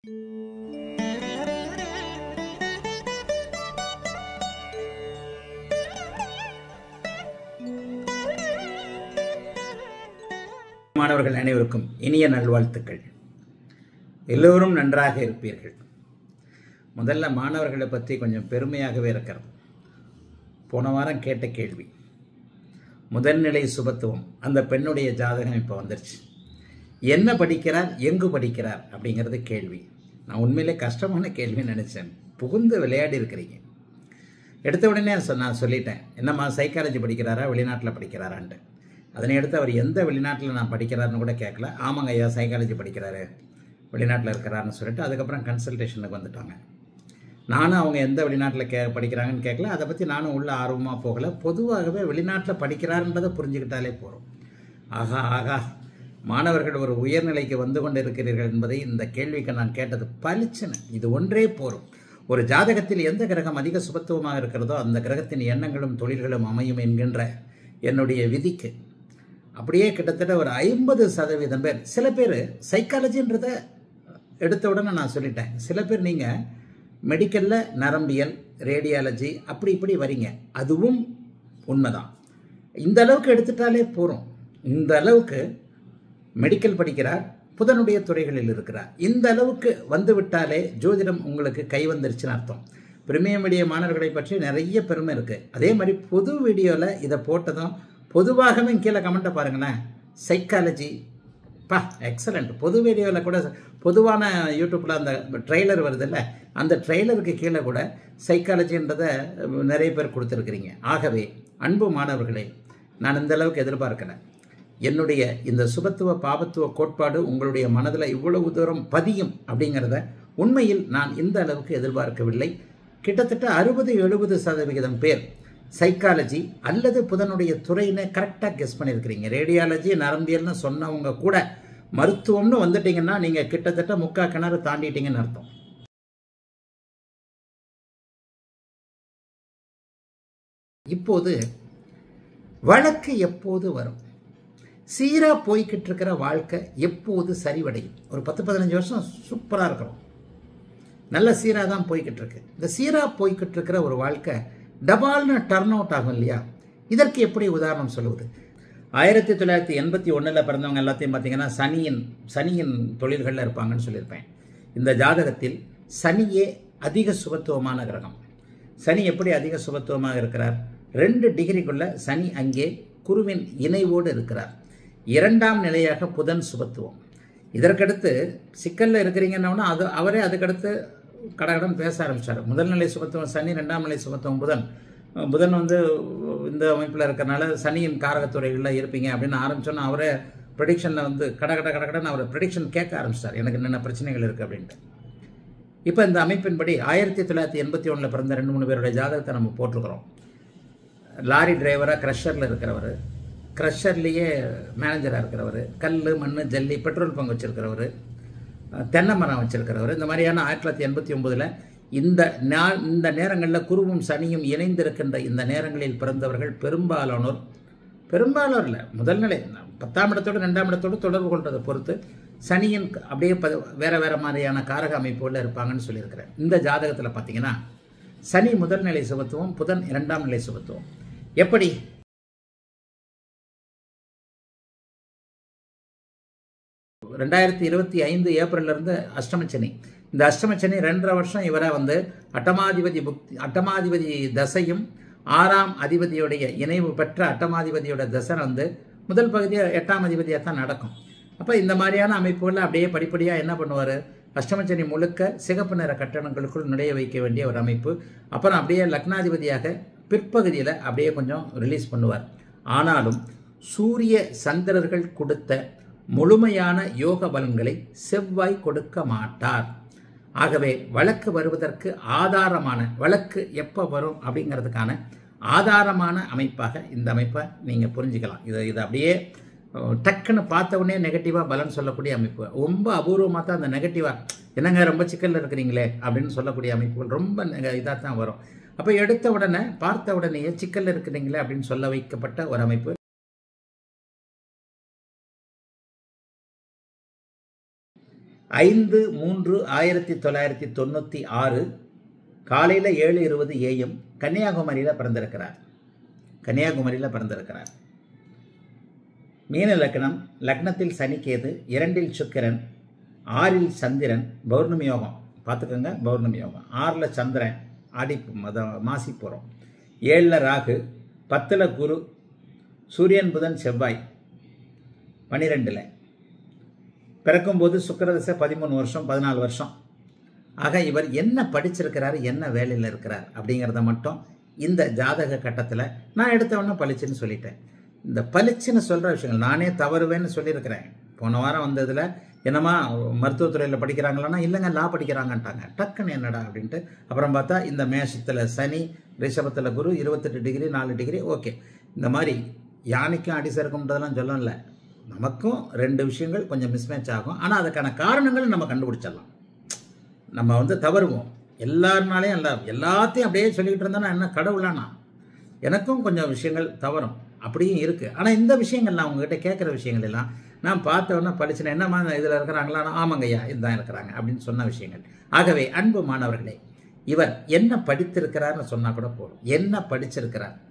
மாணவர்கள் அனைவருக்கும் இனிய நல்வாழ்த்துக்கள் எல்லோரும் நன்றாக இருப்பீர்கள் முதல்ல மாணவர்களை பற்றி கொஞ்சம் பெருமையாகவே இருக்கிறது போன வாரம் கேட்ட கேள்வி முதல்நிலை சுபத்துவம் அந்த பெண்ணுடைய ஜாதகம் இப்போ வந்துருச்சு என்ன படிக்கிறார் எங்கு படிக்கிறார் அப்படிங்கிறது கேள்வி நான் உண்மையிலே கஷ்டமான கேள்வின்னு நினச்சேன் புகுந்து விளையாடி இருக்கிறீங்க எடுத்த உடனே சொ- நான் சொல்லிட்டேன் என்னம்மா சைக்காலஜி படிக்கிறாரா வெளிநாட்டில் படிக்கிறாரான்ட்டு அதனை அடுத்து அவர் எந்த வெளிநாட்டில் நான் படிக்கிறாருன்னு கூட கேட்கல ஆமாங்க ஐயா சைக்காலஜி படிக்கிறாரு வெளிநாட்டில் இருக்கிறாருன்னு சொல்லிட்டு அதுக்கப்புறம் கன்சல்டேஷனுக்கு வந்துட்டாங்க நானும் அவங்க எந்த வெளிநாட்டில் கே படிக்கிறாங்கன்னு கேட்கல அதை பற்றி நானும் உள்ள ஆர்வமாக போகல பொதுவாகவே வெளிநாட்டில் படிக்கிறாருன்றதை புரிஞ்சுக்கிட்டாலே போகிறோம் ஆகா ஆகா மாணவர்கள் ஒரு உயர்நிலைக்கு வந்து கொண்டு இருக்கிறீர்கள் என்பதை இந்த கேள்விக்கு நான் கேட்டது பளிச்சுன்னு இது ஒன்றே போரும் ஒரு ஜாதகத்தில் எந்த கிரகம் அதிக சுபத்துவமாக இருக்கிறதோ அந்த கிரகத்தின் எண்ணங்களும் தொழில்களும் அமையும் என்கின்ற என்னுடைய விதிக்கு அப்படியே கிட்டத்தட்ட ஒரு ஐம்பது சதவீதம் பேர் சில பேர் சைக்காலஜின்றத எடுத்த உடனே நான் சொல்லிட்டேன் சில பேர் நீங்கள் மெடிக்கலில் நரம்பியல் ரேடியாலஜி அப்படி இப்படி வரீங்க அதுவும் உண்மைதான் இந்த அளவுக்கு எடுத்துட்டாலே போகிறோம் இந்த அளவுக்கு மெடிக்கல் படிக்கிறார் புதனுடைய துறைகளில் இருக்கிறார் இந்த அளவுக்கு வந்து விட்டாலே ஜோதிடம் உங்களுக்கு கை வந்துருச்சுன்னு அர்த்தம் பிரிமியம் மீடிய மாணவர்களை பற்றி நிறைய பெருமை இருக்குது அதே மாதிரி பொது வீடியோவில் இதை போட்டதும் பொதுவாகவே கீழே கமெண்ட்டை பாருங்களேன் சைக்காலஜி பா எக்ஸலண்ட் பொது வீடியோவில் கூட பொதுவான யூடியூப்பில் அந்த ட்ரெய்லர் வருதுல்ல அந்த ட்ரெய்லருக்கு கீழே கூட சைக்காலஜின்றதை நிறைய பேர் கொடுத்துருக்குறீங்க ஆகவே அன்பு மாணவர்களே நான் இந்த அளவுக்கு எதிர்பார்க்கல என்னுடைய இந்த சுபத்துவ பாபத்துவ கோட்பாடு உங்களுடைய மனதில் இவ்வளவு தூரம் பதியும் அப்படிங்கிறத உண்மையில் நான் இந்த அளவுக்கு எதிர்பார்க்கவில்லை கிட்டத்தட்ட அறுபது எழுபது சதவிகிதம் பேர் சைக்காலஜி அல்லது புதனுடைய துறைன்னு கரெக்டாக கெஸ் பண்ணியிருக்கிறீங்க ரேடியாலஜி நரம்பியல்னு சொன்னவங்க கூட மருத்துவம்னு வந்துட்டீங்கன்னா நீங்கள் கிட்டத்தட்ட முக்கா கிணறு தாண்டிட்டீங்கன்னு அர்த்தம் இப்போது வழக்கு எப்போது வரும் சீராக போய்கிட்டு இருக்கிற வாழ்க்கை எப்போது சரிவடையும் ஒரு பத்து பதினஞ்சு வருஷம் சூப்பராக இருக்கிறோம் நல்ல சீராக தான் போய்கிட்டு இருக்கு இந்த சீராக போய்கிட்டு இருக்கிற ஒரு வாழ்க்கை டபால்னு டர்ன் அவுட் ஆகும் இல்லையா இதற்கு எப்படி உதாரணம் சொல்லுவது ஆயிரத்தி தொள்ளாயிரத்தி எண்பத்தி ஒன்றில் பிறந்தவங்க எல்லாத்தையும் பார்த்தீங்கன்னா சனியின் சனியின் தொழில்களில் இருப்பாங்கன்னு சொல்லியிருப்பேன் இந்த ஜாதகத்தில் சனியே அதிக சுபத்துவமான கிரகம் சனி எப்படி அதிக சுபத்துவமாக இருக்கிறார் ரெண்டு டிகிரிக்குள்ள சனி அங்கே குருவின் இணைவோடு இருக்கிறார் இரண்டாம் நிலையாக புதன் சுபத்துவம் இதற்கடுத்து சிக்கலில் இருக்கிறீங்கன்னா அது அவரே அதுக்கடுத்து கடகடன் பேச ஆரம்பிச்சார் முதல் நிலை சுபத்துவம் சனி ரெண்டாம் நிலை சுபத்துவம் புதன் புதன் வந்து இந்த அமைப்பில் இருக்கிறனால சனியின் காரகத்துறைகளில் இருப்பீங்க அப்படின்னு ஆரம்பிச்சோன்னா அவரே ப்ரெடிக்ஷனில் வந்து கட கட கடகடன்னு அவர் ப்ரெடிக்ஷன் கேட்க ஆரம்பிச்சிட்டார் எனக்கு என்னென்ன பிரச்சனைகள் இருக்குது அப்படின்ட்டு இப்போ இந்த அமைப்பின்படி ஆயிரத்தி தொள்ளாயிரத்தி எண்பத்தி ஒன்றில் பிறந்த ரெண்டு மூணு பேருடைய ஜாதகத்தை நம்ம போட்டிருக்கிறோம் லாரி டிரைவராக க்ரஷரில் இருக்கிறவர் க்ரஷர்லேயே மேனேஜராக இருக்கிறவர் கல் மண் ஜல்லி பெட்ரோல் பங்க் வச்சுருக்கிறவர் தென்னை மரம் வச்சிருக்கிறவர் இந்த மாதிரியான ஆயிரத்தி தொள்ளாயிரத்தி எண்பத்தி ஒன்பதில் இந்த நா- இந்த நேரங்களில் குருவும் சனியும் இணைந்திருக்கின்ற இந்த நேரங்களில் பிறந்தவர்கள் பெரும்பாலானோர் பெரும்பாலோர் இல்லை முதல் நிலை பத்தாம் இடத்தோடு ரெண்டாம் இடத்தோடு தொடர்பு கொள்றதை பொறுத்து சனியின் க- அப்படியே ப வேற வேற மாதிரியான காரக அமைப்புகளில் இருப்பாங்கன்னு சொல்லியிருக்கிறேன் இந்த ஜாதகத்தில் பார்த்தீங்கன்னா சனி முதல் நிலை சுபத்துவம் புதன் இரண்டாம் நிலை சுபத்துவம் எப்படி ரெண்டாயிரத்தி இருபத்தி ஐந்து ஏப்ரல்ல இருந்து அஷ்டமச்சனி இந்த அஷ்டமச்சனி ரெண்டரை வருஷம் இவரை வந்து அட்டமாதிபதி புக்தி அட்டமாதிபதி தசையும் ஆறாம் அதிபதியுடைய இணைவு பெற்ற அட்டமாதிபதியோட தசை வந்து முதல் பகுதியாக எட்டாம் அதிபதியாக தான் நடக்கும் அப்போ இந்த மாதிரியான அமைப்புகளில் அப்படியே படிப்படியாக என்ன பண்ணுவார் அஷ்டமச்சனி முழுக்க சிகப்பு நிற கட்டணங்களுக்குள் நுழைய வைக்க வேண்டிய ஒரு அமைப்பு அப்புறம் அப்படியே லக்னாதிபதியாக பிற்பகுதியில் அப்படியே கொஞ்சம் ரிலீஸ் பண்ணுவார் ஆனாலும் சூரிய சந்திரர்கள் கொடுத்த முழுமையான யோக பலன்களை செவ்வாய் கொடுக்க மாட்டார் ஆகவே வழக்கு வருவதற்கு ஆதாரமான வழக்கு எப்போ வரும் அப்படிங்கிறதுக்கான ஆதாரமான அமைப்பாக இந்த அமைப்பை நீங்கள் புரிஞ்சுக்கலாம் இது இது அப்படியே அஹ், டக்குன்னு பார்த்த உடனே நெகட்டிவாக பலன் சொல்லக்கூடிய அமைப்பு ரொம்ப அபூர்வமாக தான் அந்த நெகட்டிவாக என்னங்க ரொம்ப சிக்கலில் இருக்கிறீங்களே அப்படின்னு சொல்லக்கூடிய அமைப்புகள் ரொம்ப இதாக தான் வரும் அப்போ எடுத்த உடனே பார்த்த உடனேயே சிக்கலில் இருக்கிறீங்களே அப்படின்னு சொல்ல வைக்கப்பட்ட ஒரு அமைப்பு ஐந்து மூன்று ஆயிரத்தி தொள்ளாயிரத்தி தொண்ணூற்றி ஆறு காலையில் ஏழு இருபது ஏஎம் கன்னியாகுமரியில் பிறந்திருக்கிறார் கன்னியாகுமரியில் பிறந்திருக்கிறார் மீன லக்னம் லக்னத்தில் சனிக்கேது இரண்டில் சுக்கிரன் ஆறில் சந்திரன் பௌர்ணமி யோகம் பார்த்துக்கோங்க பௌர்ணமி யோகம் ஆறில் சந்திரன் ஆடி மத மாசி போகிறோம் ஏழில் ராகு பத்தில் குரு சூரியன் புதன் செவ்வாய் பன்னிரெண்டில் பிறக்கும்போது சுக்கரதசை பதிமூணு வருஷம் பதினாலு வருஷம் ஆக இவர் என்ன படிச்சிருக்கிறாரு என்ன வேலையில் இருக்கிறார் அப்படிங்கிறத மட்டும் இந்த ஜாதக கட்டத்தில் நான் எடுத்தவொன்னே பளிச்சுன்னு சொல்லிட்டேன் இந்த பளிச்சுன்னு சொல்கிற விஷயங்கள் நானே தவறுவேன்னு சொல்லியிருக்கிறேன் போன வாரம் வந்ததில் என்னம்மா மருத்துவத்துறையில் படிக்கிறாங்களான்னா இல்லைங்க லா படிக்கிறாங்கன்ட்டாங்க டக்குன்னு என்னடா அப்படின்ட்டு அப்புறம் பார்த்தா இந்த மேஷத்தில் சனி ரிஷபத்தில் குரு இருபத்தெட்டு டிகிரி நாலு டிகிரி ஓகே இந்த மாதிரி யானைக்கும் அடிசருக்கும்ன்றதெல்லாம் சொல்லல நமக்கும் ரெண்டு விஷயங்கள் கொஞ்சம் மிஸ்மேட்ச் ஆகும் ஆனால் அதுக்கான காரணங்கள் நம்ம கண்டுபிடிச்சிடலாம் நம்ம வந்து தவறுவோம் எல்லாருனாலையும் எல்லா எல்லாத்தையும் அப்படியே சொல்லிக்கிட்டு இருந்தோன்னா என்ன கடவுளானா எனக்கும் கொஞ்சம் விஷயங்கள் தவறும் அப்படியும் இருக்குது ஆனால் இந்த விஷயங்கள் நான் உங்ககிட்ட கேட்குற விஷயங்கள் எல்லாம் நான் பார்த்தவொன்னே படிச்சுனேன் என்னம்மா இதில் இருக்கிறாங்களா ஆமாங்கய்யா இதுதான் இருக்கிறாங்க அப்படின்னு சொன்ன விஷயங்கள் ஆகவே அன்பு மாணவர்களே இவர் என்ன படித்திருக்கிறார்னு சொன்னால் கூட போதும் என்ன படிச்சிருக்கிறார்